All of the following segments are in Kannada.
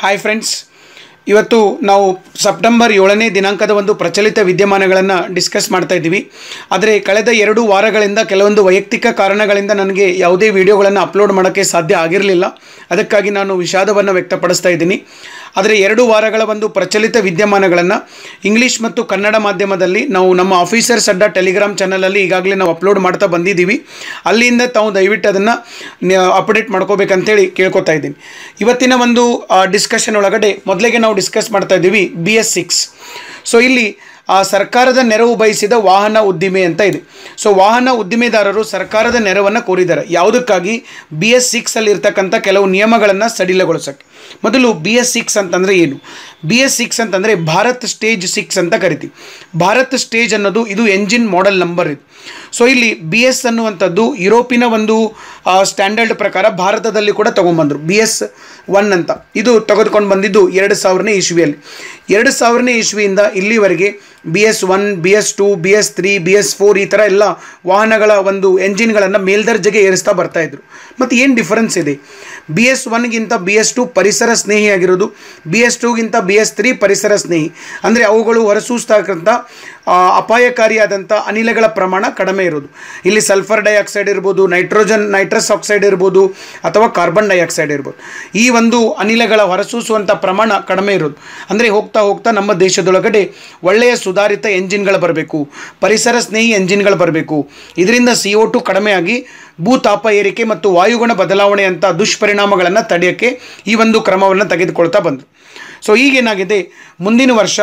ಹಾಯ್ ಫ್ರೆಂಡ್ಸ್ ಇವತ್ತು ನಾವು ಸೆಪ್ಟೆಂಬರ್ ಏಳನೇ ದಿನಾಂಕದ ಒಂದು ಪ್ರಚಲಿತ ವಿದ್ಯಮಾನಗಳನ್ನು ಡಿಸ್ಕಸ್ ಮಾಡ್ತಾ ಇದ್ದೀವಿ ಆದರೆ ಕಳೆದ ಎರಡು ವಾರಗಳಿಂದ ಕೆಲವೊಂದು ವೈಯಕ್ತಿಕ ಕಾರಣಗಳಿಂದ ನನಗೆ ಯಾವುದೇ ವಿಡಿಯೋಗಳನ್ನು ಅಪ್ಲೋಡ್ ಮಾಡೋಕ್ಕೆ ಸಾಧ್ಯ ಆಗಿರಲಿಲ್ಲ ಅದಕ್ಕಾಗಿ ನಾನು ವಿಷಾದವನ್ನು ವ್ಯಕ್ತಪಡಿಸ್ತಾ ಇದ್ದೀನಿ ಆದರೆ ಎರಡು ವಾರಗಳ ಒಂದು ಪ್ರಚಲಿತ ವಿದ್ಯಮಾನಗಳನ್ನು ಇಂಗ್ಲೀಷ್ ಮತ್ತು ಕನ್ನಡ ಮಾಧ್ಯಮದಲ್ಲಿ ನಾವು ನಮ್ಮ ಆಫೀಸರ್ಸ್ ಅಡ್ಡ ಟೆಲಿಗ್ರಾಮ್ ಚಾನಲಲ್ಲಿ ಈಗಾಗಲೇ ನಾವು ಅಪ್ಲೋಡ್ ಮಾಡ್ತಾ ಬಂದಿದ್ದೀವಿ ಅಲ್ಲಿಂದ ತಾವು ದಯವಿಟ್ಟು ಅದನ್ನು ಅಪ್ಡೇಟ್ ಮಾಡ್ಕೋಬೇಕಂತೇಳಿ ಕೇಳ್ಕೊತಾ ಇದ್ದೀನಿ ಇವತ್ತಿನ ಒಂದು ಡಿಸ್ಕಷನ್ ಒಳಗಡೆ ಮೊದಲಿಗೆ ನಾವು ಡಿಸ್ಕಸ್ ಮಾಡ್ತಾ ಇದ್ದೀವಿ ಬಿ ಎಸ್ ಸಿಕ್ಸ್ ಸೊ ಇಲ್ಲಿ ಆ ಸರ್ಕಾರದ ನೆರವು ಬಯಸಿದ ವಾಹನ ಉದ್ದಿಮೆ ಅಂತ ಇದೆ ಸೊ ವಾಹನ ಉದ್ದಿಮೆದಾರರು ಸರ್ಕಾರದ ನೆರವನ್ನು ಕೋರಿದ್ದಾರೆ ಯಾವುದಕ್ಕಾಗಿ ಬಿ ಎಸ್ ಸಿಕ್ಸಲ್ಲಿ ಇರ್ತಕ್ಕಂಥ ಕೆಲವು ನಿಯಮಗಳನ್ನು ಸಡಿಲಗೊಳಿಸೋಕ್ಕೆ ಮೊದಲು ಬಿ ಎಸ್ ಸಿಕ್ಸ್ ಅಂತಂದರೆ ಏನು ಬಿ ಎಸ್ ಸಿಕ್ಸ್ ಅಂತಂದರೆ ಭಾರತ್ ಸ್ಟೇಜ್ ಸಿಕ್ಸ್ ಅಂತ ಕರಿತೀವಿ ಭಾರತ್ ಸ್ಟೇಜ್ ಅನ್ನೋದು ಇದು ಎಂಜಿನ್ ಮಾಡೆಲ್ ನಂಬರ್ ಇದು ಸೊ ಇಲ್ಲಿ ಬಿ ಎಸ್ ಅನ್ನುವಂಥದ್ದು ಯುರೋಪಿನ ಒಂದು ಸ್ಟ್ಯಾಂಡರ್ಡ್ ಪ್ರಕಾರ ಭಾರತದಲ್ಲಿ ಕೂಡ ತೊಗೊಂಬಂದರು ಬಿ ಎಸ್ ಒನ್ ಅಂತ ಇದು ತೆಗೆದುಕೊಂಡು ಬಂದಿದ್ದು ಎರಡು ಸಾವಿರನೇ ಇಸ್ವಿಯಲ್ಲಿ ಎರಡು ಸಾವಿರನೇ ಇಸ್ವಿಯಿಂದ ಇಲ್ಲಿವರೆಗೆ B S one B S two B S three B S four ಈ ಥರ ಎಲ್ಲ ವಾಹನಗಳ ಒಂದು ಎಂಜಿನ್ಗಳನ್ನು ಮೇಲ್ದರ್ಜೆಗೆ ಏರಿಸ್ತಾ ಬರ್ತಾಯಿದ್ರು ಮತ್ತು ಏನು ಡಿಫರೆನ್ಸ್ ಇದೆ ಬಿ ಎಸ್ ಒನ್ಗಿಂತ ಬಿ ಎಸ್ ಟು ಪರಿಸರ ಸ್ನೇಹಿಯಾಗಿರೋದು ಬಿ ಎಸ್ ಟೂಗಿಂತ ಬಿ ಎಸ್ ತ್ರೀ ಪರಿಸರ ಸ್ನೇಹಿ ಅಂದರೆ ಅವುಗಳು ಹೊರಸೂಸ್ತಕ್ಕಂಥ ಅಪಾಯಕಾರಿಯಾದಂಥ ಅನಿಲಗಳ ಪ್ರಮಾಣ ಕಡಿಮೆ ಇರೋದು ಇಲ್ಲಿ ಸಲ್ಫರ್ ಡೈಆಕ್ಸೈಡ್ ಇರ್ಬೋದು ನೈಟ್ರೋಜನ್ ನೈಟ್ರಸ್ ಆಕ್ಸೈಡ್ ಇರ್ಬೋದು ಅಥವಾ ಕಾರ್ಬನ್ ಡೈಆಕ್ಸೈಡ್ ಇರ್ಬೋದು ಈ ಒಂದು ಅನಿಲಗಳ ಹೊರಸೂಸುವಂಥ ಪ್ರಮಾಣ ಕಡಿಮೆ ಇರೋದು ಅಂದರೆ ಹೋಗ್ತಾ ಹೋಗ್ತಾ ನಮ್ಮ ದೇಶದೊಳಗಡೆ ಒಳ್ಳೆಯ ಸುಧಾರಿತ ಎಂಜಿನ್ಗಳು ಬರಬೇಕು ಪರಿಸರ ಸ್ನೇಹಿ ಎಂಜಿನ್ಗಳು ಬರಬೇಕು ಇದರಿಂದ ಸಿ ಒ ಟು ಕಡಿಮೆಯಾಗಿ ಭೂತಾಪ ಏರಿಕೆ ಮತ್ತು ವಾಯುಗುಣ ಬದಲಾವಣೆ ಅಂತ ದುಷ್ಪರಿಣಾಮಗಳನ್ನು ತಡೆಯೋಕ್ಕೆ ಈ ಒಂದು ಕ್ರಮವನ್ನು ತೆಗೆದುಕೊಳ್ತಾ ಬಂದರು ಸೊ ಈಗೇನಾಗಿದೆ ಮುಂದಿನ ವರ್ಷ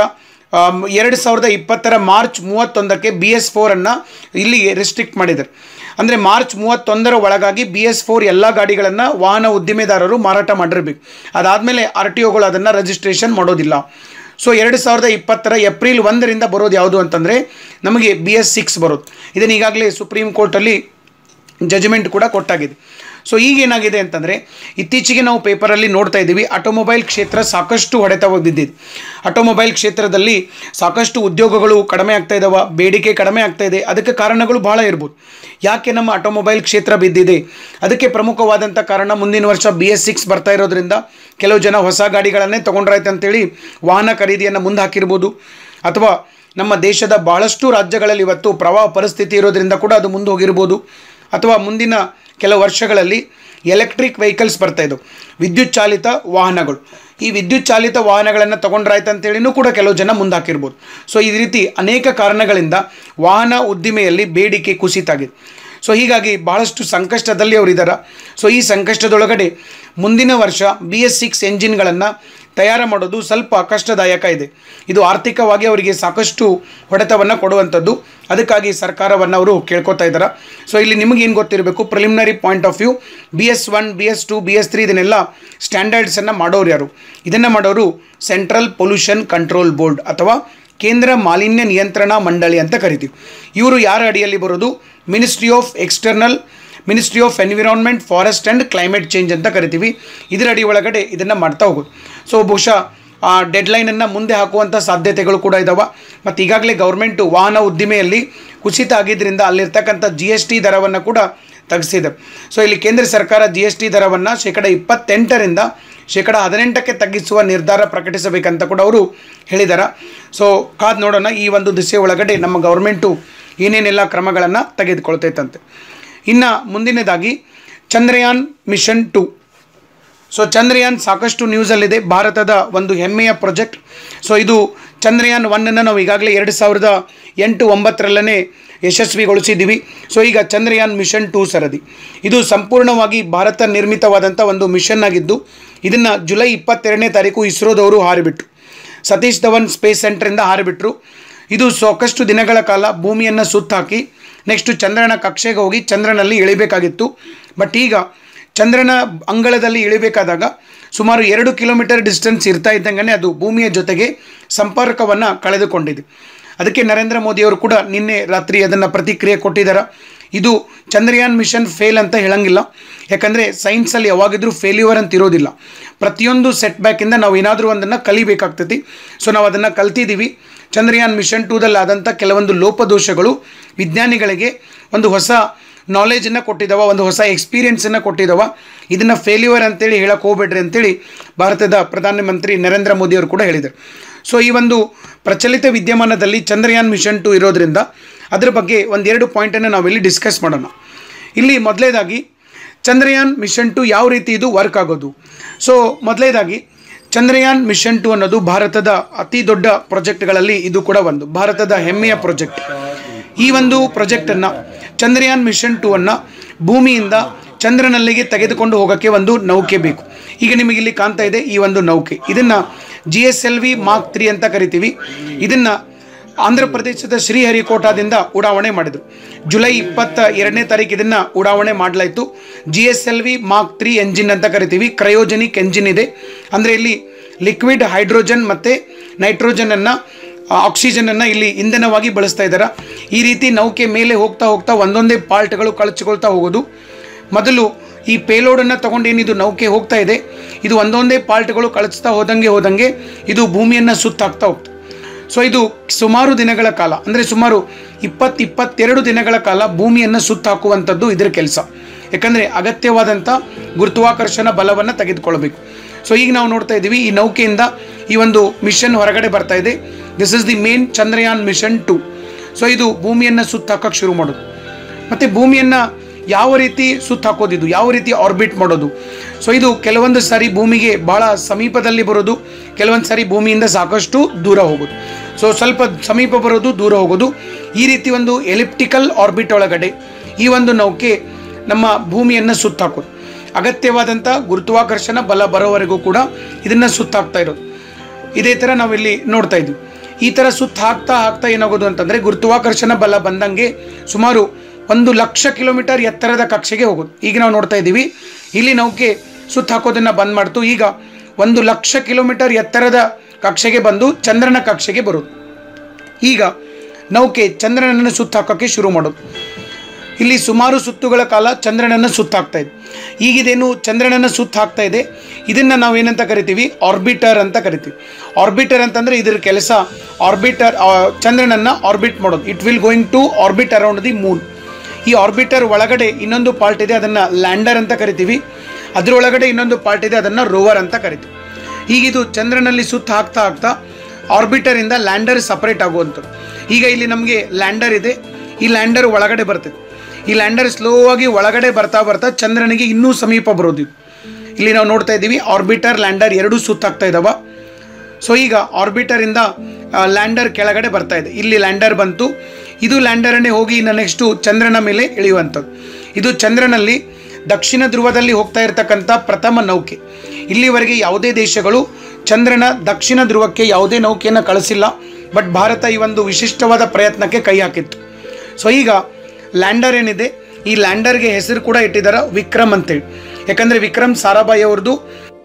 ಎರಡು ಸಾವಿರದ ಇಪ್ಪತ್ತರ ಮಾರ್ಚ್ ಮೂವತ್ತೊಂದಕ್ಕೆ ಬಿ ಎಸ್ ಫೋರನ್ನು ಇಲ್ಲಿಗೆ ರಿಸ್ಟ್ರಿಕ್ಟ್ ಮಾಡಿದ್ದಾರೆ ಅಂದರೆ ಮಾರ್ಚ್ ಮೂವತ್ತೊಂದರ ಒಳಗಾಗಿ ಬಿ ಎಸ್ ಫೋರ್ ಎಲ್ಲ ಗಾಡಿಗಳನ್ನು ವಾಹನ ಉದ್ದಿಮೆದಾರರು ಮಾರಾಟ ಮಾಡಿರಬೇಕು ಅದಾದಮೇಲೆ ಆರ್ ಟಿ ಒಗಳು ಅದನ್ನು ರಿಜಿಸ್ಟ್ರೇಷನ್ ಮಾಡೋದಿಲ್ಲ ಸೊ ಎರಡು ಸಾವಿರದ ಇಪ್ಪತ್ತರ ಏಪ್ರಿಲ್ ಒಂದರಿಂದ ಬರೋದು ಯಾವುದು ಅಂತಂದರೆ ನಮಗೆ ಬಿ ಎಸ್ ಸಿಕ್ಸ್ ಬರೋದು ಇದನ್ನು ಈಗಾಗಲೇ ಸುಪ್ರೀಂ ಕೋರ್ಟಲ್ಲಿ ಜಜ್ಮೆಂಟ್ ಕೂಡ ಕೊಟ್ಟಾಗಿದೆ ಸೊ ಈಗೇನಾಗಿದೆ ಅಂತಂದರೆ ಇತ್ತೀಚೆಗೆ ನಾವು ಪೇಪರಲ್ಲಿ ನೋಡ್ತಾ ಇದ್ದೀವಿ ಆಟೋಮೊಬೈಲ್ ಕ್ಷೇತ್ರ ಸಾಕಷ್ಟು ಹೊಡೆತ ಬಿದ್ದಿದೆ ಆಟೋಮೊಬೈಲ್ ಕ್ಷೇತ್ರದಲ್ಲಿ ಸಾಕಷ್ಟು ಉದ್ಯೋಗಗಳು ಕಡಿಮೆ ಆಗ್ತಾ ಇದ್ದಾವೆ ಬೇಡಿಕೆ ಕಡಿಮೆ ಆಗ್ತಾ ಇದೆ ಅದಕ್ಕೆ ಕಾರಣಗಳು ಭಾಳ ಇರ್ಬೋದು ಯಾಕೆ ನಮ್ಮ ಆಟೋಮೊಬೈಲ್ ಕ್ಷೇತ್ರ ಬಿದ್ದಿದೆ ಅದಕ್ಕೆ ಪ್ರಮುಖವಾದಂಥ ಕಾರಣ ಮುಂದಿನ ವರ್ಷ ಬಿ ಎಸ್ ಸಿಕ್ಸ್ ಬರ್ತಾ ಇರೋದ್ರಿಂದ ಕೆಲವು ಜನ ಹೊಸ ಗಾಡಿಗಳನ್ನೇ ತೊಗೊಂಡ್ರಾಯ್ತು ಅಂತೇಳಿ ವಾಹನ ಖರೀದಿಯನ್ನು ಮುಂದೆ ಹಾಕಿರ್ಬೋದು ಅಥವಾ ನಮ್ಮ ದೇಶದ ಭಾಳಷ್ಟು ರಾಜ್ಯಗಳಲ್ಲಿ ಇವತ್ತು ಪ್ರವಾಹ ಪರಿಸ್ಥಿತಿ ಇರೋದ್ರಿಂದ ಕೂಡ ಅದು ಮುಂದೆ ಹೋಗಿರ್ಬೋದು ಅಥವಾ ಮುಂದಿನ ಕೆಲವು ವರ್ಷಗಳಲ್ಲಿ ಎಲೆಕ್ಟ್ರಿಕ್ ವೆಹಿಕಲ್ಸ್ ಬರ್ತಾ ಇದ್ದವು ವಿದ್ಯುತ್ ಚಾಲಿತ ವಾಹನಗಳು ಈ ವಿದ್ಯುತ್ ಚಾಲಿತ ವಾಹನಗಳನ್ನು ತೊಗೊಂಡ್ರಾಯ್ತು ಅಂತೇಳಿನೂ ಕೂಡ ಕೆಲವು ಜನ ಮುಂದೆ ಹಾಕಿರ್ಬೋದು ಸೊ ಈ ರೀತಿ ಅನೇಕ ಕಾರಣಗಳಿಂದ ವಾಹನ ಉದ್ದಿಮೆಯಲ್ಲಿ ಬೇಡಿಕೆ ಕುಸಿತಾಗಿದೆ ಸೊ ಹೀಗಾಗಿ ಭಾಳಷ್ಟು ಸಂಕಷ್ಟದಲ್ಲಿ ಅವರಿದ್ದಾರೆ ಸೊ ಈ ಸಂಕಷ್ಟದೊಳಗಡೆ ಮುಂದಿನ ವರ್ಷ ಬಿ ಎಸ್ ಸಿಕ್ಸ್ ಎಂಜಿನ್ಗಳನ್ನು ತಯಾರು ಮಾಡೋದು ಸ್ವಲ್ಪ ಕಷ್ಟದಾಯಕ ಇದೆ ಇದು ಆರ್ಥಿಕವಾಗಿ ಅವರಿಗೆ ಸಾಕಷ್ಟು ಹೊಡೆತವನ್ನು ಕೊಡುವಂಥದ್ದು ಅದಕ್ಕಾಗಿ ಸರ್ಕಾರವನ್ನು ಅವರು ಕೇಳ್ಕೊತಾ ಇದ್ದಾರೆ ಸೊ ಇಲ್ಲಿ ನಿಮಗೇನು ಗೊತ್ತಿರಬೇಕು preliminary point of view B S one B S two B S three ಇದನ್ನೆಲ್ಲ ಸ್ಟ್ಯಾಂಡರ್ಡ್ಸನ್ನು ಮಾಡೋರು ಯಾರು ಇದನ್ನು ಮಾಡೋರು ಸೆಂಟ್ರಲ್ ಪೊಲ್ಯೂಷನ್ ಕಂಟ್ರೋಲ್ ಬೋರ್ಡ್ ಅಥವಾ ಕೇಂದ್ರ ಮಾಲಿನ್ಯ ನಿಯಂತ್ರಣ ಮಂಡಳಿ ಅಂತ ಕರಿತೀವಿ ಇವರು ಯಾರ ಅಡಿಯಲ್ಲಿ ಬರೋದು ministry of external ministry of environment forest and climate change ಅಂತ ಕರಿತೀವಿ ಇದರ ಅಡಿ ಒಳಗಡೆ ಇದನ್ನು ಮಾಡ್ತಾ ಹೋಗೋದು ಸೊ ಬಹುಶಃ ಆ ಡೆಡ್ಲೈನನ್ನು ಮುಂದೆ ಹಾಕುವಂಥ ಸಾಧ್ಯತೆಗಳು ಕೂಡ ಇದ್ದಾವೆ ಮತ್ತು ಈಗಾಗಲೇ ಗೌರ್ಮೆಂಟು ವಾಹನ ಉದ್ದಿಮೆಯಲ್ಲಿ ಕುಸಿತ ಆಗಿದ್ದರಿಂದ ಅಲ್ಲಿರ್ತಕ್ಕಂಥ ಜಿ ಎಸ್ ಟಿ ದರವನ್ನು ಕೂಡ ತಗ್ಸಿದೆ ಸೊ ಇಲ್ಲಿ ಕೇಂದ್ರ ಸರ್ಕಾರ ಜಿ ಎಸ್ ಟಿ ದರವನ್ನು ಶೇಕಡ ಇಪ್ಪತ್ತೆಂಟರಿಂದ ಶೇಕಡ ಹದಿನೆಂಟಕ್ಕೆ ತಗ್ಗಿಸುವ ನಿರ್ಧಾರ ಪ್ರಕಟಿಸಬೇಕಂತ ಕೂಡ ಅವರು ಹೇಳಿದ್ದಾರೆ ಸೊ ಕಾದು ನೋಡೋಣ ಈ ಒಂದು ದಿಸೆ ಒಳಗಡೆ ನಮ್ಮ ಗೌರ್ಮೆಂಟು ಏನೇನೆಲ್ಲ ಕ್ರಮಗಳನ್ನು ತೆಗೆದುಕೊಳ್ತೈತಂತೆ ಇನ್ನು ಮುಂದಿನದಾಗಿ Chandrayaan mission two so Chandrayaan ಸಾಕಷ್ಟು ನ್ಯೂಸಲ್ಲಿದೆ ಭಾರತದ ಒಂದು ಹೆಮ್ಮೆಯ ಪ್ರಾಜೆಕ್ಟ್ ಸೊ ಇದು ಚಂದ್ರಯಾನ್ ಒನ್ನನ್ನು ನಾವು ಈಗಾಗಲೇ ಎರಡು ಸಾವಿರದ ಎಂಟು ಒಂಬತ್ತರಲ್ಲೇ ಯಶಸ್ವಿಗೊಳಿಸಿದ್ದೀವಿ ಸೊ ಈಗ ಚಂದ್ರಯಾನ್ ಮಿಷನ್ ಟೂ ಸರದಿ ಇದು ಸಂಪೂರ್ಣವಾಗಿ ಭಾರತ ನಿರ್ಮಿತವಾದಂಥ ಒಂದು ಮಿಷನ್ ಆಗಿದ್ದು ಇದನ್ನು ಜುಲೈ ಇಪ್ಪತ್ತೆರಡನೇ ತಾರೀಕು ಇಸ್ರೋದವರು ಹಾರಿಬಿಟ್ರು ಸತೀಶ್ ಧವನ್ ಸ್ಪೇಸ್ ಸೆಂಟ್ರಿಂದ ಹಾರಿಬಿಟ್ರು ಇದು ಸಾಕಷ್ಟು ದಿನಗಳ ಕಾಲ ಭೂಮಿಯನ್ನು ಸುತ್ತಾಕಿ ನೆಕ್ಸ್ಟು ಚಂದ್ರನ ಕಕ್ಷೆಗೆ ಹೋಗಿ ಚಂದ್ರನಲ್ಲಿ ಇಳಿಬೇಕಾಗಿತ್ತು ಬಟ್ ಈಗ ಚಂದ್ರನ ಅಂಗಳದಲ್ಲಿ ಇಳಿಬೇಕಾದಾಗ ಸುಮಾರು ಎರಡು ಕಿಲೋಮೀಟರ್ ಡಿಸ್ಟೆನ್ಸ್ ಇರ್ತಾ ಇದ್ದಂಗೆ ಅದು ಭೂಮಿಯ ಜೊತೆಗೆ ಸಂಪರ್ಕವನ್ನು ಕಳೆದುಕೊಂಡಿದೆ ಅದಕ್ಕೆ ನರೇಂದ್ರ ಮೋದಿಯವರು ಕೂಡ ನಿನ್ನೆ ರಾತ್ರಿ ಅದನ್ನು ಪ್ರತಿಕ್ರಿಯೆ ಕೊಟ್ಟಿದ್ದಾರೆ ಇದು ಚಂದ್ರಯಾನ್ ಮಿಷನ್ ಫೇಲ್ ಅಂತ ಹೇಳಂಗಿಲ್ಲ ಯಾಕಂದರೆ ಸೈನ್ಸಲ್ಲಿ ಯಾವಾಗಿದ್ರೂ ಫೇಲ್ಯೂರ್ ಅಂತ ಇರೋದಿಲ್ಲ ಪ್ರತಿಯೊಂದು ಸೆಟ್ ಬ್ಯಾಕಿಂದ ನಾವು ಏನಾದರೂ ಒಂದನ್ನು ಕಲಿಬೇಕಾಗ್ತೈತಿ ಸೊ ನಾವು ಅದನ್ನು ಕಲ್ತಿದ್ದೀವಿ ಚಂದ್ರಯಾನ್ ಮಿಷನ್ ಟೂದಲ್ಲಿ ಆದಂಥ ಕೆಲವೊಂದು ಲೋಪದೋಷಗಳು ವಿಜ್ಞಾನಿಗಳಿಗೆ ಒಂದು ಹೊಸ ನಾಲೆಜನ್ನು ಕೊಟ್ಟಿದ್ದಾವ ಒಂದು ಹೊಸ ಎಕ್ಸ್ಪೀರಿಯನ್ಸನ್ನು ಕೊಟ್ಟಿದ್ದಾವ ಇದನ್ನು ಫೇಲ್ಯೂರ್ ಅಂತೇಳಿ ಹೇಳಕ್ಕೆ ಹೋಗ್ಬೇಡ್ರಿ ಅಂತೇಳಿ ಭಾರತದ ಪ್ರಧಾನಮಂತ್ರಿ ನರೇಂದ್ರ ಮೋದಿ ಅವರು ಕೂಡ ಹೇಳಿದರು ಸೊ ಈ ಒಂದು ಪ್ರಚಲಿತ ವಿದ್ಯಮಾನದಲ್ಲಿ ಚಂದ್ರಯಾನ್ ಮಿಷನ್ ಟು ಇರೋದ್ರಿಂದ ಅದ್ರ ಬಗ್ಗೆ ಒಂದೆರಡು ಪಾಯಿಂಟನ್ನು ನಾವಿಲ್ಲಿ ಡಿಸ್ಕಸ್ ಮಾಡೋಣ ಇಲ್ಲಿ ಮೊದಲೇದಾಗಿ ಚಂದ್ರಯಾನ್ ಮಿಷನ್ ಟು ಯಾವ ರೀತಿ ಇದು ವರ್ಕ್ ಆಗೋದು ಸೊ ಮೊದಲೇದಾಗಿ ಚಂದ್ರಯಾನ್ ಮಿಷನ್ ಟು ಅನ್ನೋದು ಭಾರತದ ಅತಿ ದೊಡ್ಡ ಪ್ರಾಜೆಕ್ಟ್ಗಳಲ್ಲಿ ಇದು ಕೂಡ ಒಂದು ಭಾರತದ ಹೆಮ್ಮೆಯ ಪ್ರಾಜೆಕ್ಟ್ ಈ ಒಂದು ಪ್ರಾಜೆಕ್ಟನ್ನು ಚಂದ್ರಯಾನ್ ಮಿಷನ್ ಟು ಅನ್ನು ಭೂಮಿಯಿಂದ ಚಂದ್ರನಲ್ಲಿಗೆ ತೆಗೆದುಕೊಂಡು ಹೋಗೋಕ್ಕೆ ಒಂದು ನೌಕೆ ಬೇಕು ಈಗ ನಿಮಗೆ ಇಲ್ಲಿ ಕಾಣ್ತಾ ಇದೆ ಈ ಒಂದು ನೌಕೆ ಇದನ್ನು G S L V mark three ಅಂತ ಕರಿತೀವಿ ಇದನ್ನು ಆಂಧ್ರ ಪ್ರದೇಶದ ಶ್ರೀಹರಿಕೋಟಾದಿಂದ ಉಡಾವಣೆ ಮಾಡಿದರು ಜುಲೈ ಇಪ್ಪತ್ತ ಎರಡನೇ ತಾರೀಕು ಇದನ್ನು ಉಡಾವಣೆ ಮಾಡಲಾಯಿತು G S L V mark three engine ಅಂತ ಕರಿತೀವಿ ಕ್ರಯೋಜನಿಕ್ ಎಂಜಿನ್ ಇದೆ ಅಂದರೆ ಇಲ್ಲಿ ಲಿಕ್ವಿಡ್ ಹೈಡ್ರೋಜನ್ ಮತ್ತು ನೈಟ್ರೋಜನನ್ನು ಆಕ್ಸಿಜನನ್ನು ಇಲ್ಲಿ ಇಂಧನವಾಗಿ ಬಳಸ್ತಾ ಇದ್ದಾರೆ ಈ ರೀತಿ ನೌಕೆ ಮೇಲೆ ಹೋಗ್ತಾ ಹೋಗ್ತಾ ಒಂದೊಂದೇ ಪಾರ್ಟ್ಗಳು ಕಳಚಿಕೊಳ್ತಾ ಹೋಗೋದು ಮೊದಲು ಈ ಪೇಲೋಡನ್ನು ತಗೊಂಡು ಏನಿದು ನೌಕೆ ಹೋಗ್ತಾ ಇದೆ ಇದು ಒಂದೊಂದೇ ಪಾರ್ಟ್ಗಳು ಕಳಿಸ್ತಾ ಹೋದಂಗೆ ಹೋದಂಗೆ ಇದು ಭೂಮಿಯನ್ನು ಸುತ್ತಾಗ್ತಾ ಹೋಗ್ತದೆ ಸೊ ಇದು ಸುಮಾರು ದಿನಗಳ ಕಾಲ ಅಂದರೆ ಸುಮಾರು ಇಪ್ಪತ್ತು ಇಪ್ಪತ್ತೆರಡು ದಿನಗಳ ಕಾಲ ಭೂಮಿಯನ್ನು ಸುತ್ತಾಕುವಂಥದ್ದು ಇದರ ಕೆಲಸ ಯಾಕಂದರೆ ಅಗತ್ಯವಾದಂಥ ಗುರುತ್ವಾಕರ್ಷಣ ಬಲವನ್ನು ತೆಗೆದುಕೊಳ್ಬೇಕು ಸೊ ಈಗ ನಾವು ನೋಡ್ತಾ ಇದ್ದೀವಿ ಈ ನೌಕೆಯಿಂದ ಈ ಒಂದು ಮಿಷನ್ ಹೊರಗಡೆ ಬರ್ತಾ ಇದೆ this is the main Chandrayaan mission two so ಇದು ಭೂಮಿಯನ್ನು ಸುತ್ತಾಕಕ್ಕೆ ಶುರು ಮಾಡೋದು ಮತ್ತು ಭೂಮಿಯನ್ನು ಯಾವ ರೀತಿ ಸುತ್ತ ಹಾಕೋದಿದು ಯಾವ ರೀತಿ ಆರ್ಬಿಟ್ ಮಾಡೋದು ಸೊ ಇದು ಕೆಲವೊಂದು ಸಾರಿ ಭೂಮಿಗೆ ಭಾಳ ಸಮೀಪದಲ್ಲಿ ಬರೋದು ಕೆಲವೊಂದು ಸಾರಿ ಭೂಮಿಯಿಂದ ಸಾಕಷ್ಟು ದೂರ ಹೋಗೋದು ಸೊ ಸ್ವಲ್ಪ ಸಮೀಪ ಬರೋದು ದೂರ ಹೋಗೋದು ಈ ರೀತಿ ಒಂದು ಎಲಿಪ್ಟಿಕಲ್ ಆರ್ಬಿಟ್ ಒಳಗಡೆ ಈ ಒಂದು ನೌಕೆ ನಮ್ಮ ಭೂಮಿಯನ್ನು ಸುತ್ತಾಕೋದು ಅಗತ್ಯವಾದಂಥ ಗುರುತ್ವಾಕರ್ಷಣ ಬಲ ಬರೋವರೆಗೂ ಕೂಡ ಇದನ್ನು ಸುತ್ತಾಕ್ತಾ ಇರೋದು ಇದೇ ಥರ ನಾವಿಲ್ಲಿ ನೋಡ್ತಾ ಇದ್ವಿ ಈ ಥರ ಸುತ್ತ ಹಾಕ್ತಾ ಹಾಕ್ತಾ ಏನಾಗೋದು ಅಂತಂದರೆ ಗುರುತ್ವಾಕರ್ಷಣ ಬಲ ಬಂದಂಗೆ ಸುಮಾರು ಒಂದು ಲಕ್ಷ ಕಿಲೋಮೀಟರ್ ಎತ್ತರದ ಕಕ್ಷೆಗೆ ಹೋಗೋದು ಈಗ ನಾವು ನೋಡ್ತಾ ಇದ್ದೀವಿ ಇಲ್ಲಿ ನೌಕೆ ಸುತ್ತ ಹಾಕೋದನ್ನು ಬಂದ್ ಮಾಡ್ತು ಈಗ ಒಂದು ಲಕ್ಷ ಕಿಲೋಮೀಟರ್ ಎತ್ತರದ ಕಕ್ಷೆಗೆ ಬಂದು ಚಂದ್ರನ ಕಕ್ಷೆಗೆ ಬರೋದು ಈಗ ನೌಕೆ ಚಂದ್ರನನ್ನು ಸುತ್ತ ಹಾಕೋಕ್ಕೆ ಶುರು ಮಾಡೋದು ಇಲ್ಲಿ ಸುಮಾರು ಸುತ್ತುಗಳ ಕಾಲ ಚಂದ್ರನನ್ನು ಸುತ್ತಾಗ್ತಾ ಇದೆ ಈಗಿದೇನು ಚಂದ್ರನನ್ನು ಸುತ್ತ ಹಾಕ್ತಾ ಇದೆ ಇದನ್ನು ನಾವು ಏನಂತ ಕರಿತೀವಿ ಆರ್ಬಿಟರ್ ಅಂತ ಕರಿತೀವಿ ಆರ್ಬಿಟರ್ ಅಂತಂದರೆ ಇದರ ಕೆಲಸ ಆರ್ಬಿಟರ್ ಚಂದ್ರನನ್ನು ಆರ್ಬಿಟ್ ಮಾಡೋದು it will going to orbit around the moon ಈ ಆರ್ಬಿಟರ್ ಒಳಗಡೆ ಇನ್ನೊಂದು ಪಾರ್ಟ್ ಇದೆ ಅದನ್ನು ಲ್ಯಾಂಡರ್ ಅಂತ ಕರಿತೀವಿ ಅದರೊಳಗಡೆ ಇನ್ನೊಂದು ಪಾರ್ಟ್ ಇದೆ ಅದನ್ನು ರೋವರ್ ಅಂತ ಕರಿತೀವಿ ಹೀಗಿದು ಚಂದ್ರನಲ್ಲಿ ಸುತ್ತ ಹಾಕ್ತಾ ಹಾಕ್ತಾ ಆರ್ಬಿಟರಿಂದ ಲ್ಯಾಂಡರ್ ಸಪ್ರೇಟ್ ಆಗುವಂಥದ್ದು ಈಗ ಇಲ್ಲಿ ನಮಗೆ ಲ್ಯಾಂಡರ್ ಇದೆ ಈ ಲ್ಯಾಂಡರ್ ಒಳಗಡೆ ಬರ್ತದೆ ಈ ಲ್ಯಾಂಡರ್ ಸ್ಲೋ ಆಗಿ ಒಳಗಡೆ ಬರ್ತಾ ಬರ್ತಾ ಚಂದ್ರನಿಗೆ ಇನ್ನೂ ಸಮೀಪ ಬರೋದು ಇದು. ಇಲ್ಲಿ ನಾವು ನೋಡ್ತಾ ಇದ್ದೀವಿ ಆರ್ಬಿಟರ್ ಲ್ಯಾಂಡರ್ ಎರಡೂ ಸುತ್ತಾಗ್ತಾ ಇದ್ದಾವ ಸೊ ಈಗ ಆರ್ಬಿಟರಿಂದ ಲ್ಯಾಂಡರ್ ಕೆಳಗಡೆ ಬರ್ತಾ ಇದೆ ಇಲ್ಲಿ ಲ್ಯಾಂಡರ್ ಬಂತು ಇದು ಲ್ಯಾಂಡರನ್ನೇ ಹೋಗಿ ಇನ್ನು ನೆಕ್ಸ್ಟು ಚಂದ್ರನ ಮೇಲೆ ಇಳಿಯುವಂಥದ್ದು ಇದು ಚಂದ್ರನಲ್ಲಿ ದಕ್ಷಿಣ ಧ್ರುವದಲ್ಲಿ ಹೋಗ್ತಾ ಇರತಕ್ಕಂಥ ಪ್ರಥಮ ನೌಕೆ ಇಲ್ಲಿವರೆಗೆ ಯಾವುದೇ ದೇಶಗಳು ಚಂದ್ರನ ದಕ್ಷಿಣ ಧ್ರುವಕ್ಕೆ ಯಾವುದೇ ನೌಕೆಯನ್ನು ಕಳಿಸಿಲ್ಲ ಬಟ್ ಭಾರತ ಈ ಒಂದು ವಿಶಿಷ್ಟವಾದ ಪ್ರಯತ್ನಕ್ಕೆ ಕೈ ಹಾಕಿತ್ತು ಸೊ ಈಗ ಲ್ಯಾಂಡರ್ ಏನಿದೆ ಈ ಲ್ಯಾಂಡರ್ಗೆ ಹೆಸರು ಕೂಡ ಇಟ್ಟಿದ್ದಾರೆ ವಿಕ್ರಮ್ ಅಂತೇಳಿ ಯಾಕಂದರೆ ವಿಕ್ರಮ್ ಸಾರಾಭಾಯಿ ಅವ್ರದ್ದು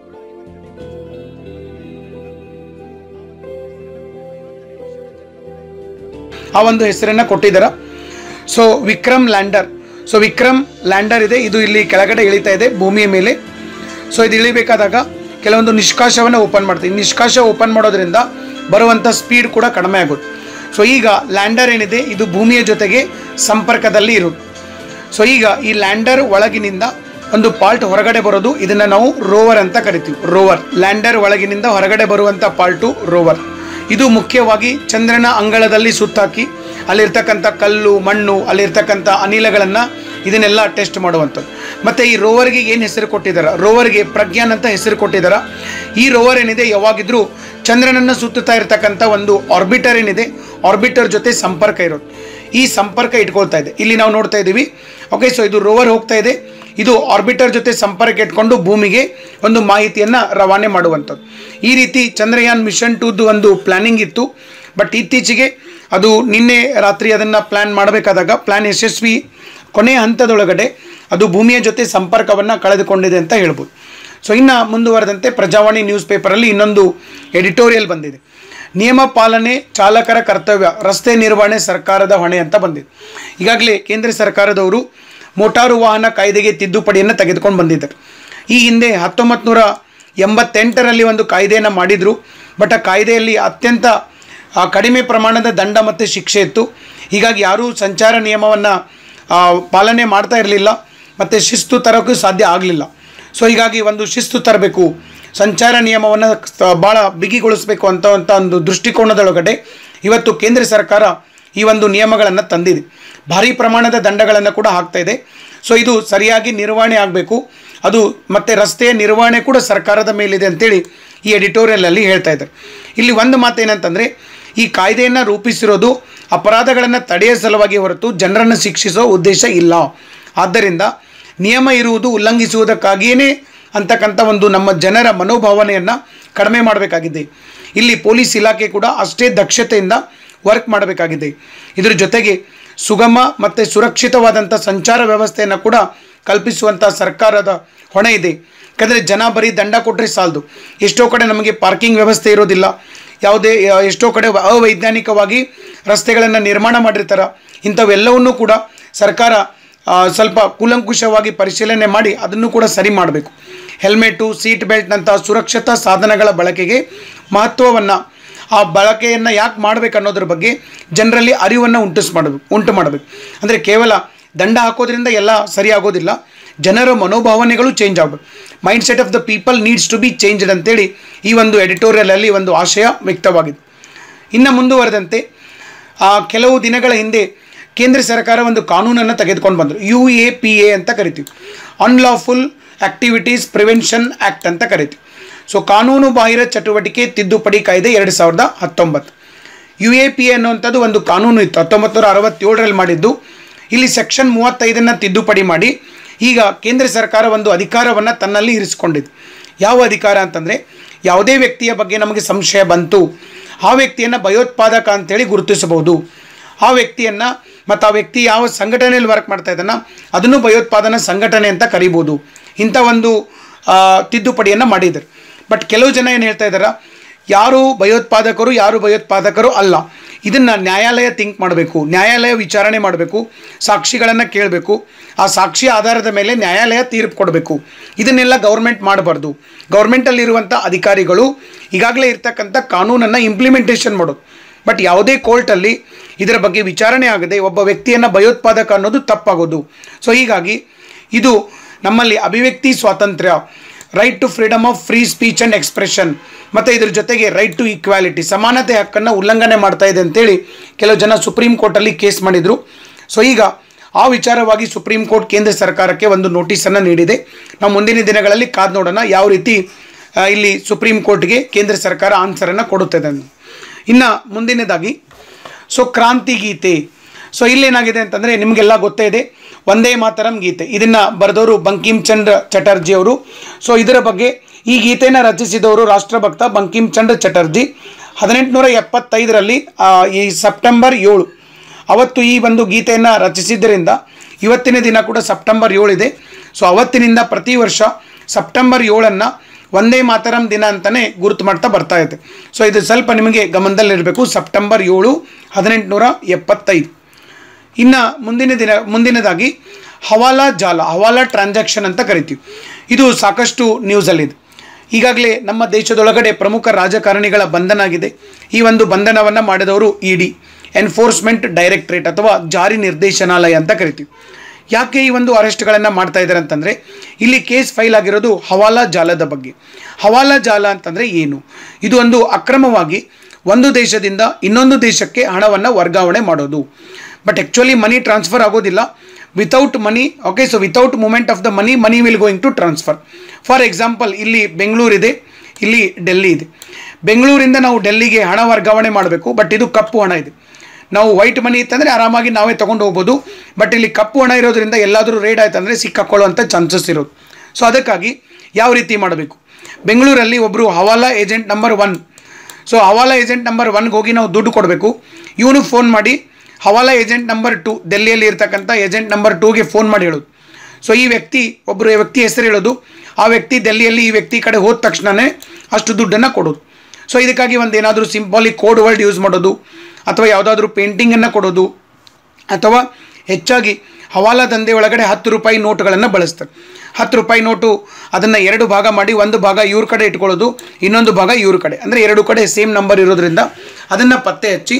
ಆ ಒಂದು ಹೆಸರನ್ನು ಕೊಟ್ಟಿದ್ದಾರೆ so Vikram lander so Vikram lander ಇದೆ ಇದು ಇಲ್ಲಿ ಕೆಳಗಡೆ ಇಳಿತಾ ಇದೆ ಭೂಮಿಯ ಮೇಲೆ ಸೊ ಇದು ಇಳಿಬೇಕಾದಾಗ ಕೆಲವೊಂದು ನಿಷ್ಕಾಶವನ್ನು ಓಪನ್ ಮಾಡ್ತೀವಿ ನಿಷ್ಕಾಶ ಓಪನ್ ಮಾಡೋದ್ರಿಂದ ಬರುವಂಥ ಸ್ಪೀಡ್ ಕೂಡ ಕಡಿಮೆ ಆಗುತ್ತೆ ಸೊ ಈಗ ಲ್ಯಾಂಡರ್ ಏನಿದೆ ಇದು ಭೂಮಿಯ ಜೊತೆಗೆ ಸಂಪರ್ಕದಲ್ಲಿ ಇರುತ್ತೆ ಸೊ ಈಗ ಈ ಲ್ಯಾಂಡರ್ ಒಳಗಿನಿಂದ ಒಂದು ಪಾರ್ಟ್ ಹೊರಗಡೆ ಬರೋದು ಇದನ್ನು ನಾವು ರೋವರ್ ಅಂತ ಕರಿತೀವಿ ರೋವರ್ ಲ್ಯಾಂಡರ್ ಒಳಗಿನಿಂದ ಹೊರಗಡೆ ಬರುವಂಥ ಪಾರ್ಟು ರೋವರ್ ಇದು ಮುಖ್ಯವಾಗಿ ಚಂದ್ರನ ಅಂಗಳದಲ್ಲಿ ಸುತ್ತಾಕಿ ಅಲ್ಲಿರ್ತಕ್ಕಂಥ ಕಲ್ಲು ಮಣ್ಣು ಅಲ್ಲಿರ್ತಕ್ಕಂಥ ಅನಿಲಗಳನ್ನು ಇದನ್ನೆಲ್ಲ ಟೆಸ್ಟ್ ಮಾಡುವಂಥದ್ದು ಮತ್ತು ಈ ರೋವರ್ಗೆ ಏನು ಹೆಸರು ಕೊಟ್ಟಿದ್ದಾರೆ ರೋವರ್ಗೆ ಪ್ರಜ್ಞಾನ್ ಅಂತ ಹೆಸರು ಕೊಟ್ಟಿದ್ದಾರೆ ಈ ರೋವರ್ ಏನಿದೆ ಯಾವಾಗಿದ್ರೂ ಚಂದ್ರನನ್ನು ಸುತ್ತುತ್ತಾ ಇರತಕ್ಕಂಥ ಒಂದು ಆರ್ಬಿಟರ್ ಏನಿದೆ ಆರ್ಬಿಟರ್ ಜೊತೆ ಸಂಪರ್ಕ ಇರೋದು ಈ ಸಂಪರ್ಕ ಇಟ್ಕೊಳ್ತಾ ಇದೆ ಇಲ್ಲಿ ನಾವು ನೋಡ್ತಾ ಇದ್ದೀವಿ ಓಕೆ ಸೊ ಇದು ರೋವರ್ ಹೋಗ್ತಾ ಇದೆ ಇದು ಆರ್ಬಿಟರ್ ಜೊತೆ ಸಂಪರ್ಕ ಇಟ್ಕೊಂಡು ಭೂಮಿಗೆ ಒಂದು ಮಾಹಿತಿಯನ್ನು ರವಾನೆ ಮಾಡುವಂಥದ್ದು ಈ ರೀತಿ ಚಂದ್ರಯಾನ್ ಮಿಷನ್ ಟೂದ್ದು ಒಂದು ಪ್ಲಾನಿಂಗ್ ಇತ್ತು ಬಟ್ ಇತ್ತೀಚೆಗೆ ಅದು ನಿನ್ನೆ ರಾತ್ರಿ ಅದನ್ನು ಪ್ಲ್ಯಾನ್ ಮಾಡಬೇಕಾದಾಗ ಪ್ಲ್ಯಾನ್ ಯಶಸ್ವಿ ಕೊನೆಯ ಹಂತದೊಳಗಡೆ ಅದು ಭೂಮಿಯ ಜೊತೆ ಸಂಪರ್ಕವನ್ನು ಕಳೆದುಕೊಂಡಿದೆ ಅಂತ ಹೇಳ್ಬೋದು ಸೊ ಇನ್ನು ಮುಂದುವರೆದಂತೆ ಪ್ರಜಾವಾಣಿ ನ್ಯೂಸ್ ಪೇಪರಲ್ಲಿ ಇನ್ನೊಂದು ಎಡಿಟೋರಿಯಲ್ ಬಂದಿದೆ ನಿಯಮ ಪಾಲನೆ ಚಾಲಕರ ಕರ್ತವ್ಯ ರಸ್ತೆ ನಿರ್ವಹಣೆ ಸರ್ಕಾರದ ಹೊಣೆ ಅಂತ ಬಂದಿದೆ ಈಗಾಗಲೇ ಕೇಂದ್ರ ಸರ್ಕಾರದವರು ಮೋಟಾರು ವಾಹನ ಕಾಯ್ದೆಗೆ ತಿದ್ದುಪಡಿಯನ್ನು ತೆಗೆದುಕೊಂಡು ಬಂದಿದ್ದಾರೆ ಈ ಹಿಂದೆ ಹತ್ತೊಂಬತ್ತು ನೂರ ಎಂಬತ್ತೆಂಟರಲ್ಲಿ ಒಂದು ಕಾಯ್ದೆಯನ್ನು ಮಾಡಿದರು ಬಟ್ ಆ ಕಾಯ್ದೆಯಲ್ಲಿ ಅತ್ಯಂತ ಆ, ಕಡಿಮೆ ಪ್ರಮಾಣದ ದಂಡ ಮತ್ತು ಶಿಕ್ಷೆ ಇತ್ತು ಹೀಗಾಗಿ ಯಾರೂ ಸಂಚಾರ ನಿಯಮವನ್ನು ಆ, ಪಾಲನೆ ಮಾಡ್ತಾ ಇರಲಿಲ್ಲ ಮತ್ತು ಶಿಸ್ತು ತರೋಕ್ಕೂ ಸಾಧ್ಯ ಆಗಲಿಲ್ಲ ಸೊ ಹೀಗಾಗಿ ಒಂದು ಶಿಸ್ತು ತರಬೇಕು ಸಂಚಾರ ನಿಯಮವನ್ನು ಭಾಳ ಬಿಗಿಗೊಳಿಸಬೇಕು ಅಂತ ಅಂತ ಒಂದು ದೃಷ್ಟಿಕೋನದೊಳಗಡೆ ಇವತ್ತು ಕೇಂದ್ರ ಸರ್ಕಾರ ಈ ಒಂದು ನಿಯಮಗಳನ್ನು ತಂದಿದೆ ಭಾರಿ ಪ್ರಮಾಣದ ದಂಡಗಳನ್ನು ಕೂಡ ಹಾಕ್ತಾ ಇದೆ ಸೊ ಇದು ಸರಿಯಾಗಿ ನಿರ್ವಹಣೆ ಆಗಬೇಕು ಅದು ಮತ್ತು ರಸ್ತೆಯ ನಿರ್ವಹಣೆ ಕೂಡ ಸರ್ಕಾರದ ಮೇಲಿದೆ ಅಂತೇಳಿ ಈ ಎಡಿಟೋರಿಯಲಲ್ಲಿ ಹೇಳ್ತಾ ಇದ್ದಾರೆ ಇಲ್ಲಿ ಒಂದು ಮಾತು ಏನಂತಂದರೆ ಈ ಕಾಯ್ದೆಯನ್ನು ರೂಪಿಸಿರೋದು ಅಪರಾಧಗಳನ್ನು ತಡೆಯ ಸಲುವಾಗಿ ಹೊರತು ಜನರನ್ನು ಶಿಕ್ಷಿಸೋ ಉದ್ದೇಶ ಇಲ್ಲ ಆದ್ದರಿಂದ ನಿಯಮ ಇರುವುದು ಉಲ್ಲಂಘಿಸುವುದಕ್ಕಾಗಿಯೇ ಅಂತಕ್ಕಂಥ ಒಂದು ನಮ್ಮ ಜನರ ಮನೋಭಾವನೆಯನ್ನು ಕಡಿಮೆ ಮಾಡಬೇಕಾಗಿದೆ ಇಲ್ಲಿ ಪೊಲೀಸ್ ಇಲಾಖೆ ಕೂಡ ಅಷ್ಟೇ ದಕ್ಷತೆಯಿಂದ ವರ್ಕ್ ಮಾಡಬೇಕಾಗಿದೆ ಇದ್ರ ಜೊತೆಗೆ ಸುಗಮ ಮತ್ತು ಸುರಕ್ಷಿತವಾದಂಥ ಸಂಚಾರ ವ್ಯವಸ್ಥೆಯನ್ನು ಕೂಡ ಕಲ್ಪಿಸುವಂಥ ಸರ್ಕಾರದ ಹೊಣೆ ಇದೆ ಯಾಕಂದರೆ ಜನ ಬರೀ ದಂಡ ಕೊಟ್ಟರೆ ಸಾಲದು ಎಷ್ಟೋ ಕಡೆ ನಮಗೆ ಪಾರ್ಕಿಂಗ್ ವ್ಯವಸ್ಥೆ ಇರೋದಿಲ್ಲ ಯಾವುದೇ ಆ, ಎಷ್ಟೋ ಕಡೆ ಅವೈಜ್ಞಾನಿಕವಾಗಿ ರಸ್ತೆಗಳನ್ನು ನಿರ್ಮಾಣ ಮಾಡಿರ್ತಾರೆ ಇಂಥವೆಲ್ಲವನ್ನೂ ಕೂಡ ಸರ್ಕಾರ ಆ, ಸ್ವಲ್ಪ ಕೂಲಂಕುಷವಾಗಿ ಪರಿಶೀಲನೆ ಮಾಡಿ ಅದನ್ನು ಕೂಡ ಸರಿ ಮಾಡಬೇಕು ಹೆಲ್ಮೆಟು ಸೀಟ್ ಬೆಲ್ಟ್ನಂಥ ಸುರಕ್ಷತಾ ಸಾಧನಗಳ ಬಳಕೆಗೆ ಮಹತ್ವವನ್ನು ಆ ಬಳಕೆಯನ್ನು ಯಾಕೆ ಮಾಡಬೇಕು ಅನ್ನೋದ್ರ ಬಗ್ಗೆ ಜನರಲ್ಲಿ ಅರಿವನ್ನು ಉಂಟಿಸ್ ಮಾಡಬೇಕು ಉಂಟು ಮಾಡಬೇಕು ಅಂದರೆ ಕೇವಲ ದಂಡ ಹಾಕೋದ್ರಿಂದ ಎಲ್ಲ ಸರಿ ಆಗೋದಿಲ್ಲ ಜನರ ಮನೋಭಾವನೆಗಳು ಚೇಂಜ್ ಆಗಬೇಕು mind set of the people needs to be changed ಅಂತೇಳಿ ಈ ಒಂದು ಎಡಿಟೋರಿಯಲಲ್ಲಿ ಒಂದು ಆಶಯ ವ್ಯಕ್ತವಾಗಿದೆ ಇನ್ನು ಮುಂದುವರೆದಂತೆ ಆ ಕೆಲವು ದಿನಗಳ ಹಿಂದೆ ಕೇಂದ್ರ ಸರ್ಕಾರ ಒಂದು ಕಾನೂನನ್ನು ತೆಗೆದುಕೊಂಡು ಬಂದರು ಯು ಎ ಪಿ ಎ ಅಂತ ಕರಿತೀವಿ ಅನ್ಲಾಫುಲ್ ಆಕ್ಟಿವಿಟೀಸ್ ಪ್ರಿವೆನ್ಷನ್ ಆ್ಯಕ್ಟ್ ಅಂತ ಕರಿತೀವಿ ಸೊ ಕಾನೂನು ಬಾಹಿರ ಚಟುವಟಿಕೆ ತಿದ್ದುಪಡಿ ಕಾಯ್ದೆ ಎರಡು ಸಾವಿರದ ಹತ್ತೊಂಬತ್ತು ಯು ಎ ಪಿ ಎ ಅನ್ನುವಂಥದ್ದು ಒಂದು ಕಾನೂನು ಇತ್ತು ಹತ್ತೊಂಬತ್ತು ನೂರ ಅರವತ್ತೇಳರಲ್ಲಿ ಮಾಡಿದ್ದು ಇಲ್ಲಿ ಸೆಕ್ಷನ್ ಮೂವತ್ತೈದನ್ನು ತಿದ್ದುಪಡಿ ಮಾಡಿ ಈಗ ಕೇಂದ್ರ ಸರ್ಕಾರ ಒಂದು ಅಧಿಕಾರವನ್ನು ತನ್ನಲ್ಲಿ ಇರಿಸಿಕೊಂಡಿದೆ ಯಾವ ಅಧಿಕಾರ ಅಂತಂದರೆ ಯಾವುದೇ ವ್ಯಕ್ತಿಯ ಬಗ್ಗೆ ನಮಗೆ ಸಂಶಯ ಬಂತು ಆ ವ್ಯಕ್ತಿಯನ್ನು ಭಯೋತ್ಪಾದಕ ಅಂತೇಳಿ ಗುರುತಿಸಬಹುದು ಆ ವ್ಯಕ್ತಿಯನ್ನು ಮತ್ತು ಆ ವ್ಯಕ್ತಿ ಯಾವ ಸಂಘಟನೆಯಲ್ಲಿ ವರ್ಕ್ ಮಾಡ್ತಾ ಇದ್ದಾನ ಅದನ್ನು ಭಯೋತ್ಪಾದನಾ ಸಂಘಟನೆ ಅಂತ ಕರಿಬೋದು ಇಂಥ ಒಂದು ಆ, ತಿದ್ದುಪಡಿಯನ್ನು ಮಾಡಿದ್ದಾರೆ ಬಟ್ ಕೆಲವು ಜನ ಏನು ಹೇಳ್ತಾ ಇದ್ದಾರೆ ಯಾರು ಭಯೋತ್ಪಾದಕರು ಯಾರು ಭಯೋತ್ಪಾದಕರು ಅಲ್ಲ ಇದನ್ನು ನ್ಯಾಯಾಲಯ ಥಿಂಕ್ ಮಾಡಬೇಕು ನ್ಯಾಯಾಲಯ ವಿಚಾರಣೆ ಮಾಡಬೇಕು ಸಾಕ್ಷಿಗಳನ್ನು ಕೇಳಬೇಕು ಆ ಸಾಕ್ಷಿ ಆಧಾರದ ಮೇಲೆ ನ್ಯಾಯಾಲಯ ತೀರ್ಪು ಕೊಡಬೇಕು ಇದನ್ನೆಲ್ಲ ಗೌರ್ಮೆಂಟ್ ಮಾಡಬಾರ್ದು ಗೌರ್ಮೆಂಟಲ್ಲಿರುವಂಥ ಅಧಿಕಾರಿಗಳು ಈಗಾಗಲೇ ಇರ್ತಕ್ಕಂಥ ಕಾನೂನನ್ನು ಇಂಪ್ಲಿಮೆಂಟೇಷನ್ ಮಾಡೋದು ಬಟ್ ಯಾವುದೇ ಕೋರ್ಟಲ್ಲಿ ಇದರ ಬಗ್ಗೆ ವಿಚಾರಣೆ ಆಗದೆ ಒಬ್ಬ ವ್ಯಕ್ತಿಯನ್ನು ಭಯೋತ್ಪಾದಕ ಅನ್ನೋದು ತಪ್ಪಾಗೋದು ಸೊ ಹೀಗಾಗಿ ಇದು ನಮ್ಮಲ್ಲಿ ಅಭಿವ್ಯಕ್ತಿ ಸ್ವಾತಂತ್ರ್ಯ right to freedom of free speech and expression ಮತ್ತು ಇದ್ರ ಜೊತೆಗೆ ರೈಟ್ ಟು ಈಕ್ವಾಲಿಟಿ ಸಮಾನತೆ ಹಕ್ಕನ್ನು ಉಲ್ಲಂಘನೆ ಮಾಡ್ತಾ ಇದೆ ಅಂತೇಳಿ ಕೆಲವು ಜನ ಸುಪ್ರೀಂ ಕೋರ್ಟಲ್ಲಿ ಕೇಸ್ ಮಾಡಿದರು ಸೊ ಈಗ ಆ ವಿಚಾರವಾಗಿ ಸುಪ್ರೀಂ ಕೋರ್ಟ್ ಕೇಂದ್ರ ಸರ್ಕಾರಕ್ಕೆ ಒಂದು ನೋಟಿಸನ್ನು ನೀಡಿದೆ ನಾವು ಮುಂದಿನ ದಿನಗಳಲ್ಲಿ ಕಾದು ನೋಡೋಣ ಯಾವ ರೀತಿ ಆ, ಇಲ್ಲಿ ಸುಪ್ರೀಂ ಕೋರ್ಟ್ಗೆ ಕೇಂದ್ರ ಸರ್ಕಾರ ಆನ್ಸರನ್ನು ಕೊಡುತ್ತದೆ ಅಂತ ಇನ್ನು ಮುಂದಿನದಾಗಿ ಸೊ ಕ್ರಾಂತಿ ಗೀತೆ ಸೊ ಇಲ್ಲೇನಾಗಿದೆ ಅಂತಂದರೆ ನಿಮಗೆಲ್ಲ ಗೊತ್ತೇ ಇದೆ ಒಂದೇ ಮಾತರಂ ಗೀತೆ ಇದನ್ನು ಬರೆದವರು ಬಂಕಿಮ್ ಚಂದ್ರ ಚಟರ್ಜಿ ಅವರು ಸೊ ಇದರ ಬಗ್ಗೆ ಈ ಗೀತೆಯನ್ನು ರಚಿಸಿದವರು ರಾಷ್ಟ್ರಭಕ್ತ ಬಂಕಿಮ್ ಚಂದ್ರ ಚಟರ್ಜಿ ಹದಿನೆಂಟುನೂರ ಎಪ್ಪತ್ತೈದರಲ್ಲಿ ಆ, ಈ ಸೆಪ್ಟೆಂಬರ್ ಏಳು ಅವತ್ತು ಈ ಒಂದು ಗೀತೆಯನ್ನು ರಚಿಸಿದ್ದರಿಂದ ಇವತ್ತಿನ ದಿನ ಕೂಡ ಸೆಪ್ಟೆಂಬರ್ ಏಳಿದೆ ಸೊ ಅವತ್ತಿನಿಂದ ಪ್ರತಿ ವರ್ಷ ಸೆಪ್ಟೆಂಬರ್ ಏಳನ್ನು ಒಂದೇ ಮಾತರಂ ದಿನ ಅಂತಲೇ ಗುರುತು ಮಾಡ್ತಾ ಬರ್ತಾ ಇದೆ ಸೊ ಇದು ಸ್ವಲ್ಪ ನಿಮಗೆ ಗಮನದಲ್ಲಿರಬೇಕು ಸೆಪ್ಟೆಂಬರ್ ಏಳು ಹದಿನೆಂಟುನೂರ ಎಪ್ಪತ್ತೈದು ಇನ್ನು ಮುಂದಿನ ದಿನ ಮುಂದಿನದಾಗಿ ಹವಾಲಾ ಜಾಲ ಹವಾಲಾ ಟ್ರಾನ್ಸಾಕ್ಷನ್ ಅಂತ ಕರಿತೀವಿ ಇದು ಸಾಕಷ್ಟು ನ್ಯೂಸಲ್ಲಿದೆ ಈಗಾಗಲೇ ನಮ್ಮ ದೇಶದೊಳಗಡೆ ಪ್ರಮುಖ ರಾಜಕಾರಣಿಗಳ ಬಂಧನ ಆಗಿದೆ ಈ ಒಂದು ಬಂಧನವನ್ನು ಮಾಡಿದವರು ಇ ಡಿ ಎನ್ಫೋರ್ಸ್ಮೆಂಟ್ ಡೈರೆಕ್ಟ್ರೇಟ್ ಅಥವಾ ಜಾರಿ ನಿರ್ದೇಶನಾಲಯ ಅಂತ ಕರಿತೀವಿ ಯಾಕೆ ಈ ಒಂದು ಅರೆಸ್ಟ್ಗಳನ್ನು ಮಾಡ್ತಾ ಇದ್ದಾರೆ ಅಂತಂದರೆ ಇಲ್ಲಿ ಕೇಸ್ ಫೈಲ್ ಆಗಿರೋದು ಹವಾಲಾ ಜಾಲದ ಬಗ್ಗೆ ಹವಾಲಾ ಜಾಲ ಅಂತಂದರೆ ಏನು ಇದು ಒಂದು ಅಕ್ರಮವಾಗಿ ಒಂದು ದೇಶದಿಂದ ಇನ್ನೊಂದು ದೇಶಕ್ಕೆ ಹಣವನ್ನು ವರ್ಗಾವಣೆ ಮಾಡೋದು ಬಟ್ ಆ್ಯಕ್ಚುಲಿ ಮನಿ ಟ್ರಾನ್ಸ್ಫರ್ ಆಗೋದಿಲ್ಲ without money okay so without moment of the money money will going to transfer for example ಇಲ್ಲಿ ಬೆಂಗಳೂರಿದೆ ಇಲ್ಲಿ ಡೆಲ್ಲಿ ಇದೆ ಬೆಂಗಳೂರಿಂದ ನಾವು ಡೆಲ್ಲಿಗೆ ಹಣ ವರ್ಗಾವಣೆ ಮಾಡಬೇಕು ಬಟ್ ಇದು ಕಪ್ಪು ಹಣ ಇದೆ ನಾವು ವೈಟ್ ಮನಿ ಇತ್ತಂದರೆ ಆರಾಮಾಗಿ ನಾವೇ ತೊಗೊಂಡು ಹೋಗ್ಬೋದು ಬಟ್ ಇಲ್ಲಿ ಕಪ್ಪು ಹಣ ಇರೋದ್ರಿಂದ ಎಲ್ಲಾದರೂ ರೇಡ್ ಆಯ್ತು ಅಂದರೆ ಸಿಕ್ಕಾಕೊಳ್ಳುವಂಥ ಚಾನ್ಸಸ್ ಇರೋದು ಸೊ ಅದಕ್ಕಾಗಿ ಯಾವ ರೀತಿ ಮಾಡಬೇಕು ಬೆಂಗಳೂರಲ್ಲಿ ಒಬ್ಬರು hawala agent number one so hawala agent number ಒನ್ಗೆ ಹೋಗಿ ನಾವು ದುಡ್ಡು ಕೊಡಬೇಕು ಇವನು ಫೋನ್ ಮಾಡಿ ಹವಾಲಾ ಏಜೆಂಟ್ ನಂಬರ್ ಟು ಡೆಲ್ಲಿಯಲ್ಲಿ ಇರ್ತಕ್ಕಂಥ ಏಜೆಂಟ್ ನಂಬರ್ ಟೂಗೆ ಫೋನ್ ಮಾಡಿ ಹೇಳೋದು ಸೊ ಈ ವ್ಯಕ್ತಿ ಒಬ್ಬರು ವ್ಯಕ್ತಿ ಹೆಸರು ಹೇಳೋದು ಆ ವ್ಯಕ್ತಿ ಡೆಲ್ಲಿಯಲ್ಲಿ ಈ ವ್ಯಕ್ತಿ ಕಡೆ ಹೋದ ತಕ್ಷಣವೇ ಅಷ್ಟು ದುಡ್ಡನ್ನು ಕೊಡೋದು ಸೊ ಇದಕ್ಕಾಗಿ ಒಂದು ಏನಾದರೂ ಸಿಂಪಾಲಿಕ್ ಕೋಡ್ ವರ್ಡ್ ಯೂಸ್ ಮಾಡೋದು ಅಥವಾ ಯಾವುದಾದ್ರೂ ಪೇಂಟಿಂಗನ್ನು ಕೊಡೋದು ಅಥವಾ ಹೆಚ್ಚಾಗಿ ಹವಾಲಾ ದಂಧೆ ಒಳಗಡೆ ಹತ್ತು ರೂಪಾಯಿ ನೋಟುಗಳನ್ನು ಬಳಸ್ತಾರೆ ಹತ್ತು ರೂಪಾಯಿ ನೋಟು ಅದನ್ನು ಎರಡು ಭಾಗ ಮಾಡಿ ಒಂದು ಭಾಗ ಇವ್ರ ಕಡೆ ಇಟ್ಕೊಳ್ಳೋದು ಇನ್ನೊಂದು ಭಾಗ ಇವ್ರ ಕಡೆ ಅಂದರೆ ಎರಡು ಕಡೆ ಸೇಮ್ ನಂಬರ್ ಇರೋದ್ರಿಂದ ಅದನ್ನು ಪತ್ತೆ ಹಚ್ಚಿ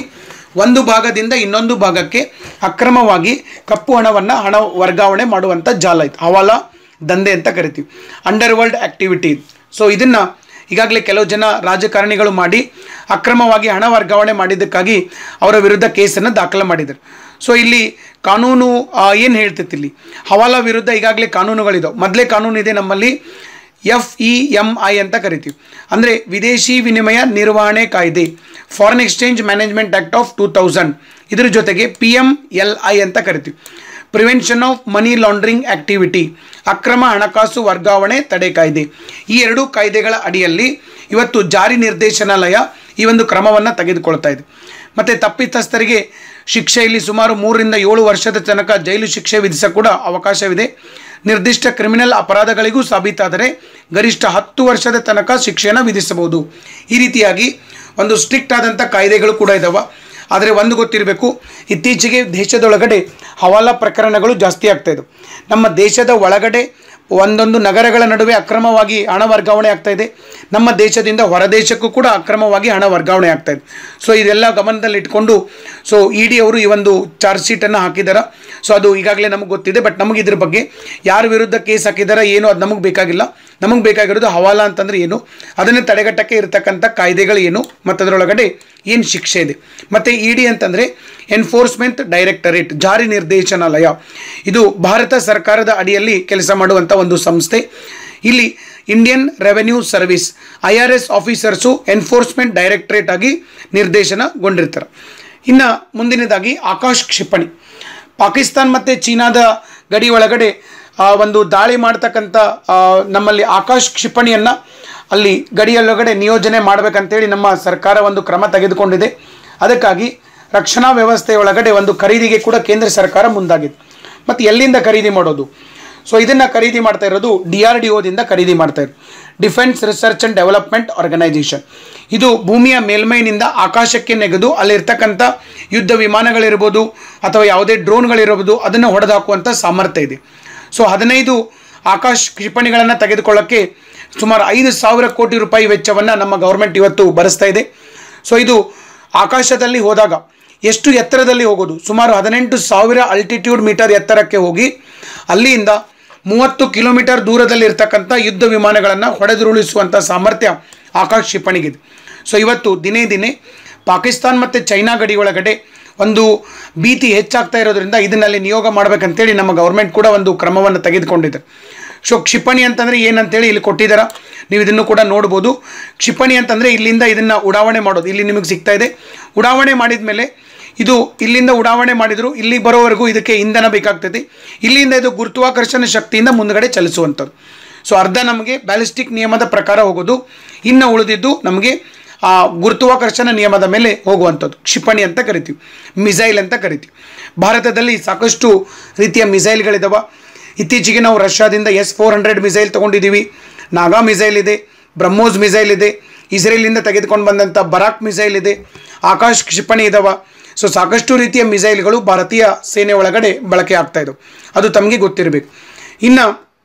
ಒಂದು ಭಾಗದಿಂದ ಇನ್ನೊಂದು ಭಾಗಕ್ಕೆ ಅಕ್ರಮವಾಗಿ ಕಪ್ಪು ಹಣವನ್ನು ಹಣ ವರ್ಗಾವಣೆ ಮಾಡುವಂಥ ಜಾಲ ಇತ್ತು ಹವಾಲ ದಂಧೆ ಅಂತ ಕರಿತೀವಿ ಅಂಡರ್ ವರ್ಲ್ಡ್ ಆ್ಯಕ್ಟಿವಿಟಿ ಸೊ ಇದನ್ನು ಈಗಾಗಲೇ ಕೆಲವು ಜನ ರಾಜಕಾರಣಿಗಳು ಮಾಡಿ ಅಕ್ರಮವಾಗಿ ಹಣ ವರ್ಗಾವಣೆ ಮಾಡಿದ್ದಕ್ಕಾಗಿ ಅವರ ವಿರುದ್ಧ ಕೇಸನ್ನು ದಾಖಲು ಮಾಡಿದರು ಸೊ ಇಲ್ಲಿ ಕಾನೂನು ಏನು ಹೇಳ್ತೈತಿ ಇಲ್ಲಿ ಹವಾಲಾ ವಿರುದ್ಧ ಈಗಾಗಲೇ ಕಾನೂನುಗಳಿದಾವೆ ಮೊದಲೇ ಕಾನೂನು ಇದೆ ನಮ್ಮಲ್ಲಿ ಎಫ್ ಇ ಎಮ್ ಐ ಅಂತ ಕರಿತೀವಿ ಅಂದರೆ ವಿದೇಶಿ ವಿನಿಮಯ ನಿರ್ವಹಣೆ ಕಾಯ್ದೆ foreign exchange management act of two thousand ಇದ್ರ ಜೊತೆಗೆ ಪಿ ಎಮ್ ಎಲ್ ಐ ಅಂತ ಕರಿತೀವಿ prevention of money laundering activity ಅಕ್ರಮ ಹಣಕಾಸು ವರ್ಗಾವಣೆ ತಡೆ ಕಾಯ್ದೆ ಈ ಎರಡೂ ಕಾಯ್ದೆಗಳ ಅಡಿಯಲ್ಲಿ ಇವತ್ತು ಜಾರಿ ನಿರ್ದೇಶನಾಲಯ ಈ ಒಂದು ಕ್ರಮವನ್ನು ತೆಗೆದುಕೊಳ್ತಾ ಇದೆ ಮತ್ತು ತಪ್ಪಿತಸ್ಥರಿಗೆ ಶಿಕ್ಷೆಯಲ್ಲಿ ಸುಮಾರು ಮೂರರಿಂದ ಏಳು ವರ್ಷದ ತನಕ ಜೈಲು ಶಿಕ್ಷೆ ವಿಧಿಸ ಕೂಡ ಅವಕಾಶವಿದೆ ನಿರ್ದಿಷ್ಟ ಕ್ರಿಮಿನಲ್ ಅಪರಾಧಗಳಿಗೂ ಸಾಬೀತಾದರೆ ಗರಿಷ್ಠ ಹತ್ತು ವರ್ಷದ ತನಕ ಶಿಕ್ಷೆಯನ್ನು ವಿಧಿಸಬಹುದು ಈ ರೀತಿಯಾಗಿ ಒಂದು ಸ್ಟ್ರಿಕ್ಟ್ ಆದಂಥ ಕಾಯ್ದೆಗಳು ಕೂಡ ಇದ್ದಾವೆ ಆದರೆ ಒಂದು ಗೊತ್ತಿರಬೇಕು ಇತ್ತೀಚೆಗೆ ದೇಶದೊಳಗಡೆ ಹವಾಲಾ ಪ್ರಕರಣಗಳು ಜಾಸ್ತಿ ಆಗ್ತಾ ಇದ್ದವು ನಮ್ಮ ದೇಶದ ಒಳಗಡೆ ಒಂದೊಂದು ನಗರಗಳ ನಡುವೆ ಅಕ್ರಮವಾಗಿ ಹಣ ವರ್ಗಾವಣೆ ಆಗ್ತಾ ಇದೆ ನಮ್ಮ ದೇಶದಿಂದ ಹೊರದೇಶಕ್ಕೂ ಕೂಡ ಅಕ್ರಮವಾಗಿ ಹಣ ವರ್ಗಾವಣೆ ಆಗ್ತಾ ಇದೆ ಸೊ ಇದೆಲ್ಲ ಗಮನದಲ್ಲಿ ಇಟ್ಕೊಂಡು ಸೊ ಇ ಡಿ ಅವರು ಈ ಒಂದು ಚಾರ್ಜ್ ಶೀಟನ್ನು ಹಾಕಿದ್ದಾರೆ ಸೊ ಅದು ಈಗಾಗಲೇ ನಮಗೆ ಗೊತ್ತಿದೆ ಬಟ್ ನಮಗೆ ಇದ್ರ ಬಗ್ಗೆ ಯಾರ ವಿರುದ್ಧ ಕೇಸ್ ಹಾಕಿದ್ದಾರೆ ಏನು ಅದು ನಮಗೆ ಬೇಕಾಗಿಲ್ಲ ನಮಗೆ ಬೇಕಾಗಿರೋದು ಹವಾಲಾ ಅಂತಂದ್ರೆ ಏನು ಅದನ್ನು ತಡೆಗಟ್ಟಕ್ಕೆ ಇರತಕ್ಕಂಥ ಕಾಯ್ದೆಗಳು ಏನು ಮತ್ತು ಅದರೊಳಗಡೆ ಏನು ಶಿಕ್ಷೆ ಇದೆ ಮತ್ತು ಇ ಡಿ ಅಂತಂದರೆ ಎನ್ಫೋರ್ಸ್ಮೆಂಟ್ ಡೈರೆಕ್ಟರೇಟ್ ಜಾರಿ ನಿರ್ದೇಶನಾಲಯ ಇದು ಭಾರತ ಸರ್ಕಾರದ ಅಡಿಯಲ್ಲಿ ಕೆಲಸ ಮಾಡುವಂಥ ಒಂದು ಸಂಸ್ಥೆ ಇಲ್ಲಿ Indian revenue service I R S officers enforcement directorate ಆಗಿ ನಿರ್ದೇಶನಗೊಂಡಿರ್ತಾರೆ ಇನ್ನು ಮುಂದಿನದಾಗಿ ಆಕಾಶ್ ಕ್ಷಿಪಣಿ ಪಾಕಿಸ್ತಾನ್ ಮತ್ತು ಚೀನಾದ ಗಡಿ ಒಳಗಡೆ ಆ, ಒಂದು ದಾಳಿ ಮಾಡ್ತಕ್ಕಂಥ ಆ, ನಮ್ಮಲ್ಲಿ ಆಕಾಶ್ ಕ್ಷಿಪಣಿಯನ್ನು ಅಲ್ಲಿ ಗಡಿಯೊಳಗಡೆ ನಿಯೋಜನೆ ಮಾಡಬೇಕಂತೇಳಿ ನಮ್ಮ ಸರ್ಕಾರ ಒಂದು ಕ್ರಮ ತೆಗೆದುಕೊಂಡಿದೆ ಅದಕ್ಕಾಗಿ ರಕ್ಷಣಾ ವ್ಯವಸ್ಥೆಯೊಳಗಡೆ ಒಂದು ಖರೀದಿಗೆ ಕೂಡ ಕೇಂದ್ರ ಸರ್ಕಾರ ಮುಂದಾಗಿದೆ ಮತ್ತು ಎಲ್ಲಿಂದ ಖರೀದಿ ಮಾಡೋದು ಸೊ ಇದನ್ನು ಖರೀದಿ ಮಾಡ್ತಾ ಇರೋದು ಡಿ ಆರ್ ಡಿ ಒದಿಂದ ಖರೀದಿ ಮಾಡ್ತಾ ಇರೋದು defence research and development organisation ಇದು ಭೂಮಿಯ ಮೇಲ್ಮೈನಿಂದ ಆಕಾಶಕ್ಕೆ ನೆಗೆದು ಅಲ್ಲಿರ್ತಕ್ಕಂಥ ಯುದ್ಧ ವಿಮಾನಗಳಿರ್ಬೋದು ಅಥವಾ ಯಾವುದೇ ಡ್ರೋನ್ಗಳಿರ್ಬೋದು ಅದನ್ನು ಹೊಡೆದಾಕುವಂಥ ಸಾಮರ್ಥ್ಯ ಇದೆ ಸೊ ಹದಿನೈದು ಆಕಾಶ್ ಕ್ಷಿಪಣಿಗಳನ್ನು ತೆಗೆದುಕೊಳ್ಳೋಕ್ಕೆ ಸುಮಾರು ಐದು ಸಾವಿರ ಕೋಟಿ ರೂಪಾಯಿ ವೆಚ್ಚವನ್ನು ನಮ್ಮ ಗೌರ್ಮೆಂಟ್ ಇವತ್ತು ಭರಿಸ್ತಾ ಇದೆ ಸೊ ಇದು ಆಕಾಶದಲ್ಲಿ ಹೋದಾಗ ಎಷ್ಟು ಎತ್ತರದಲ್ಲಿ ಹೋಗೋದು ಸುಮಾರು ಹದಿನೆಂಟು ಸಾವಿರ ಅಲ್ಟಿಟ್ಯೂಡ್ ಮೀಟರ್ ಎತ್ತರಕ್ಕೆ ಹೋಗಿ ಅಲ್ಲಿಂದ ಮೂವತ್ತು ಕಿಲೋಮೀಟರ್ ದೂರದಲ್ಲಿ ಇರ್ತಕ್ಕಂಥ ಯುದ್ಧ ವಿಮಾನಗಳನ್ನು ಹೊಡೆದುರುಳಿಸುವಂಥ ಸಾಮರ್ಥ್ಯ ಆಕಾಶ್ ಕ್ಷಿಪಣಿಗಿದೆ ಸೊ ಇವತ್ತು ದಿನೇ ದಿನೇ ಪಾಕಿಸ್ತಾನ್ ಮತ್ತು ಚೈನಾ ಗಡಿ ಒಳಗಡೆ ಒಂದು ಭೀತಿ ಹೆಚ್ಚಾಗ್ತಾ ಇರೋದ್ರಿಂದ ಇದನ್ನಲ್ಲಿ ನಿಯೋಗ ಮಾಡಬೇಕಂತೇಳಿ ನಮ್ಮ ಗೌರ್ಮೆಂಟ್ ಕೂಡ ಒಂದು ಕ್ರಮವನ್ನು ತೆಗೆದುಕೊಂಡಿದೆ ಸೊ ಕ್ಷಿಪಣಿ ಅಂತಂದರೆ ಏನಂತೇಳಿ ಇಲ್ಲಿ ಕೊಟ್ಟಿದ್ದಾರೆ ನೀವು ಇದನ್ನು ಕೂಡ ನೋಡ್ಬೋದು ಕ್ಷಿಪಣಿ ಅಂತಂದರೆ ಇಲ್ಲಿಂದ ಇದನ್ನು ಉಡಾವಣೆ ಮಾಡೋದು ಇಲ್ಲಿ ನಿಮಗೆ ಸಿಗ್ತಾ ಇದೆ ಉಡಾವಣೆ ಮಾಡಿದ ಮೇಲೆ ಇದು ಇಲ್ಲಿಂದ ಉಡಾವಣೆ ಮಾಡಿದ್ರು ಇಲ್ಲಿ ಬರೋವರೆಗೂ ಇದಕ್ಕೆ ಇಂಧನ ಬೇಕಾಗ್ತದೆ ಇಲ್ಲಿಂದ ಇದು ಗುರುತ್ವಾಕರ್ಷಣ ಶಕ್ತಿಯಿಂದ ಮುಂದಗಡೆ ಚಲಿಸುವಂಥದ್ದು ಸೊ ಅರ್ಧ ನಮಗೆ ಬ್ಯಾಲಿಸ್ಟಿಕ್ ನಿಯಮದ ಪ್ರಕಾರ ಹೋಗೋದು ಇನ್ನು ಉಳಿದಿದ್ದು ನಮಗೆ ಆ ಗುರುತ್ವಾಕರ್ಷಣ ನಿಯಮದ ಮೇಲೆ ಹೋಗುವಂಥದ್ದು ಕ್ಷಿಪಣಿ ಅಂತ ಕರಿತೀವಿ ಮಿಸೈಲ್ ಅಂತ ಕರಿತೀವಿ ಭಾರತದಲ್ಲಿ ಸಾಕಷ್ಟು ರೀತಿಯ ಮಿಸೈಲ್ಗಳಿದಾವೆ ಇತ್ತೀಚೆಗೆ ನಾವು ರಷ್ಯಾದಿಂದ ಎಸ್ ಫೋರ್ ಹಂಡ್ರೆಡ್ ಮಿಸೈಲ್ ತೊಗೊಂಡಿದ್ದೀವಿ ನಾಗಾ ಮಿಸೈಲ್ ಇದೆ ಬ್ರಹ್ಮೋಸ್ ಮಿಸೈಲ್ ಇದೆ ಇಸ್ರೇಲಿಂದ ತೆಗೆದುಕೊಂಡು ಬಂದಂಥ ಬರಾಕ್ ಮಿಸೈಲ್ ಇದೆ ಆಕಾಶ್ ಕ್ಷಿಪಣಿ ಇದಾವೆ ಸೊ ಸಾಕಷ್ಟು ರೀತಿಯ ಮಿಸೈಲ್ಗಳು ಭಾರತೀಯ ಸೇನೆ ಒಳಗಡೆ ಬಳಕೆ ಆಗ್ತಾ ಇದ್ದವು ಅದು ತಮಗೆ ಗೊತ್ತಿರಬೇಕು ಇನ್ನು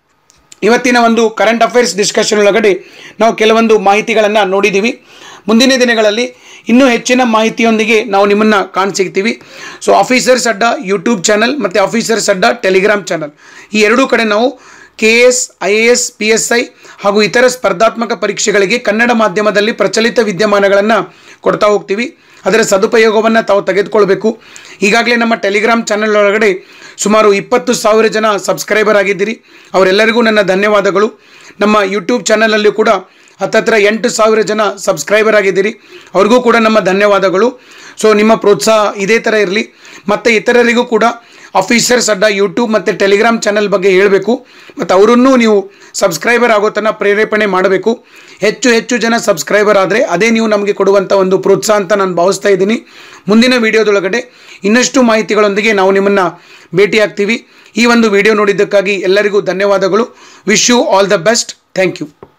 ಇವತ್ತಿನ ಒಂದು ಕರೆಂಟ್ ಅಫೇರ್ಸ್ ಡಿಸ್ಕಷನ್ ಒಳಗಡೆ ನಾವು ಕೆಲವೊಂದು ಮಾಹಿತಿಗಳನ್ನು ನೋಡಿದ್ದೀವಿ ಮುಂದಿನ ದಿನಗಳಲ್ಲಿ ಇನ್ನೂ ಹೆಚ್ಚಿನ ಮಾಹಿತಿಯೊಂದಿಗೆ ನಾವು ನಿಮ್ಮನ್ನು ಕಾಣಸಿಗ್ತೀವಿ so officers Adda YouTube channel ಮತ್ತು ಆಫೀಸರ್ಸ್ ಅಡ್ಡ ಟೆಲಿಗ್ರಾಮ್ ಚಾನಲ್ ಈ ಎರಡೂ ಕಡೆ ನಾವು K S I A S P S I ಹಾಗೂ ಇತರ ಸ್ಪರ್ಧಾತ್ಮಕ ಪರೀಕ್ಷೆಗಳಿಗೆ ಕನ್ನಡ ಮಾಧ್ಯಮದಲ್ಲಿ ಪ್ರಚಲಿತ ವಿದ್ಯಮಾನಗಳನ್ನು ಕೊಡ್ತಾ ಹೋಗ್ತೀವಿ ಅದರ ಸದುಪಯೋಗವನ್ನು ತಾವು ತೆಗೆದುಕೊಳ್ಬೇಕು ಈಗಾಗಲೇ ನಮ್ಮ ಟೆಲಿಗ್ರಾಮ್ ಚಾನಲ್ ಒಳಗಡೆ ಸುಮಾರು ಇಪ್ಪತ್ತು ಸಾವಿರ ಜನ ಸಬ್ಸ್ಕ್ರೈಬರ್ ಆಗಿದ್ದೀರಿ ಅವರೆಲ್ಲರಿಗೂ ನನ್ನ ಧನ್ಯವಾದಗಳು ನಮ್ಮ ಯೂಟ್ಯೂಬ್ ಚಾನಲಲ್ಲಿ ಕೂಡ ಹತ್ತತ್ರ ಎಂಟು ಸಾವಿರ ಜನ ಸಬ್ಸ್ಕ್ರೈಬರ್ ಆಗಿದ್ದೀರಿ ಅವ್ರಿಗೂ ಕೂಡ ನಮ್ಮ ಧನ್ಯವಾದಗಳು ಸೊ ನಿಮ್ಮ ಪ್ರೋತ್ಸಾಹ ಇದೇ ಥರ ಇರಲಿ ಮತ್ತು ಇತರರಿಗೂ ಕೂಡ ಆಫೀಸರ್ಸ್ ಅಡ್ಡ ಯೂಟ್ಯೂಬ್ ಮತ್ತು ಟೆಲಿಗ್ರಾಮ್ ಚಾನಲ್ ಬಗ್ಗೆ ಹೇಳಬೇಕು ಮತ್ತು ಅವರನ್ನೂ ನೀವು ಸಬ್ಸ್ಕ್ರೈಬರ್ ಆಗೋ ತನಕ ಪ್ರೇರೇಪಣೆ ಮಾಡಬೇಕು ಹೆಚ್ಚು ಹೆಚ್ಚು ಜನ ಸಬ್ಸ್ಕ್ರೈಬರ್ ಆದರೆ ಅದೇ ನೀವು ನಮಗೆ ಕೊಡುವಂಥ ಒಂದು ಪ್ರೋತ್ಸಾಹ ಅಂತ ನಾನು ಭಾವಿಸ್ತಾ ಇದ್ದೀನಿ ಮುಂದಿನ ವಿಡಿಯೋದೊಳಗಡೆ ಇನ್ನಷ್ಟು ಮಾಹಿತಿಗಳೊಂದಿಗೆ ನಾವು ನಿಮ್ಮನ್ನು ಭೇಟಿಯಾಗ್ತೀವಿ ಈ ಒಂದು ವಿಡಿಯೋ ನೋಡಿದ್ದಕ್ಕಾಗಿ ಎಲ್ಲರಿಗೂ ಧನ್ಯವಾದಗಳು wish you all the best thank you